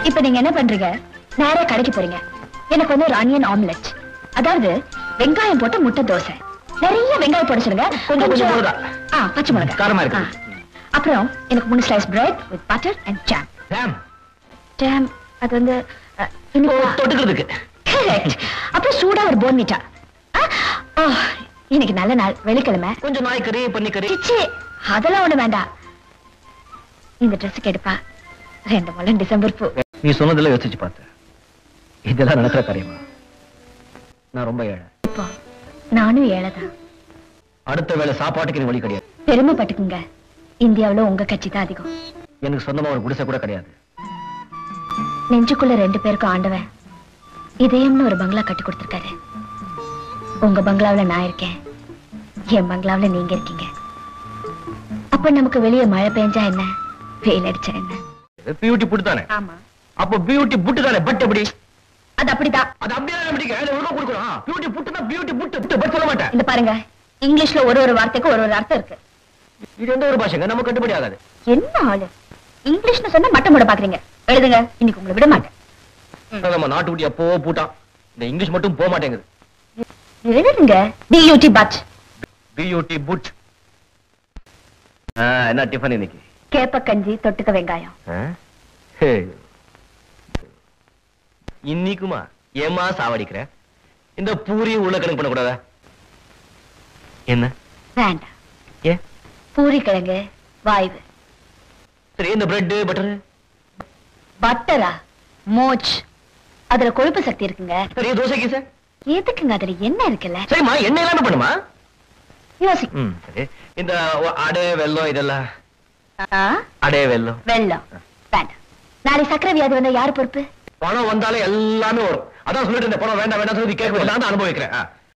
இப்ப நீங்க என்ன பண்றீங்க நேரா கடைக்கு போறீங்க எனக்கு வந்து ஒரு ஆனியன் ஆம்லெட் அதாவது வெங்காயம் போட்டு முட்டை தோசை நிறைய வெங்காயம் போட சொல்லுங்க கொஞ்சம் கொஞ்சம் மிளகா. ஆ பச்சை மிளகா காரமா இருக்கு. ஆ. அப்புறம் எனக்கு மூணு slice bread with butter and jam சாம் ஜாம் அது வந்து அ, ஓ, இனிப்பா. தொட்டுக்கிறதுக்கு Correct. அப்புறம் சூடா ஒரு போன்விட்டா இன்னைக்கு நல்ல நாள் வெள்ளிக்கிழமை கொஞ்சம் நாய்க்கறி பன்னிக்கறி சிச்சி அதெல்லாம் ஒண்ணு வேண்டாம் இந்த ட்ரெஸ்ஸுக்கு எடுப்பா ரெண்டு முழம் டிசம்பர் பூ நீ சொன்னதெல்லாம் யோசிச்சு பார்த்தேன் இதெல்லாம் நடக்கிற காரியமா நான் ரொம்ப ஏழை இப்போ நானும் ஏழைதான் அடுத்த வேளை சாப்பாட்டுக்கு எனக்கு வழி கிடையாது பெருமைப்பட்டுக்குங்க இந்தியாவுல உங்க கட்சி தான் அதிகம் எனக்கு சொந்தமா ஒரு குடிசை கூட கிடையாது நெஞ்சுக்குள்ள ரெண்டு பேருக்கும் ஆண்டவன் இதயம்னு ஒரு பங்களா கட்டி கொடுத்திருக்காரு உங்க பங்களாவுல நான் இருக்கேன் என் பங்களாவுல நீங்க இருக்கீங்க அப்ப நமக்கு வெளியே மழை பெஞ்சா என்ன வெயில் அடிச்சா என்ன பியூட்டி புட்டு தானே ஆமா அப்போ பியூட்டி புட்டு தானே பட் எப்படி அது அப்படிதான் அது அப்படியே தான் பிடிக்க அதுல ஒழுங்கா கொடுக்கணும் பியூட்டி புட்டு தான் பியூட்டி புட்டு புட்டு பட் சொல்ல மாட்டேன் இந்த பாருங்க இங்கிலீஷ்ல ஒரு ஒரு வார்த்தைக்கு ஒரு ஒரு அர்த்தம் இருக்கு இது எந்த ஒரு பாஷைங்க நம்ம கட்டுப்படி ஆகாது என்ன ஆளு இங்கிலீஷ்னு சொன்னா மட்டம் போட பாக்குறீங்க எழுதுங்க இன்னைக்கு உங்களை விட மாட்டேன் அதான் நம்ம நாட்டு குட்டி அப்போ பூட்டான் இந்த இங்கிலீஷ் மட்டும் போக மாட்டேங்குது எழுதுங்க டியூடி பட் பியூட்டி புட் என்ன டிஃபன் இன்னைக்கு கேப்ப கஞ்சி தொட்டுக்க வெங்காயம் ஆ? ஹே. இன்னிக்குமா ஏமா சாவடிக்கிற இந்த பூரி உருளைக்கிழங்கு பண்ணக்கூடாதா என்ன வேண்டாம் ஏ பூரி கிழங்கு வாய்வு சரி இந்த பிரெட் பட்டர் பட்டரா மோச் அதுல கொழுப்பு சக்தி இருக்குங்க சரி தோசைக்கு சார் எதுக்குங்க அதுல என்ன இருக்குல்ல சரிம்மா என்ன எல்லாமே பண்ணுமா யோசி ம் சரி இந்த ஒ- அடை வெல்லம் இதெல்லாம் ஆ, அடை வெல்லம் வெள்ளம் வேண்டாம் நாளைக்கு சக்கரை வியாதி வந்தா யாரு பொறுப்பு பணம் வந்தாலே எல்லாமே வரும் அதான் சொல்லிட்டு இருந்தேன் பணம் வேண்டாம் வேண்டாம் சொல்லி கேட்க தான் அனுபவிக்கிறேன் ஆ.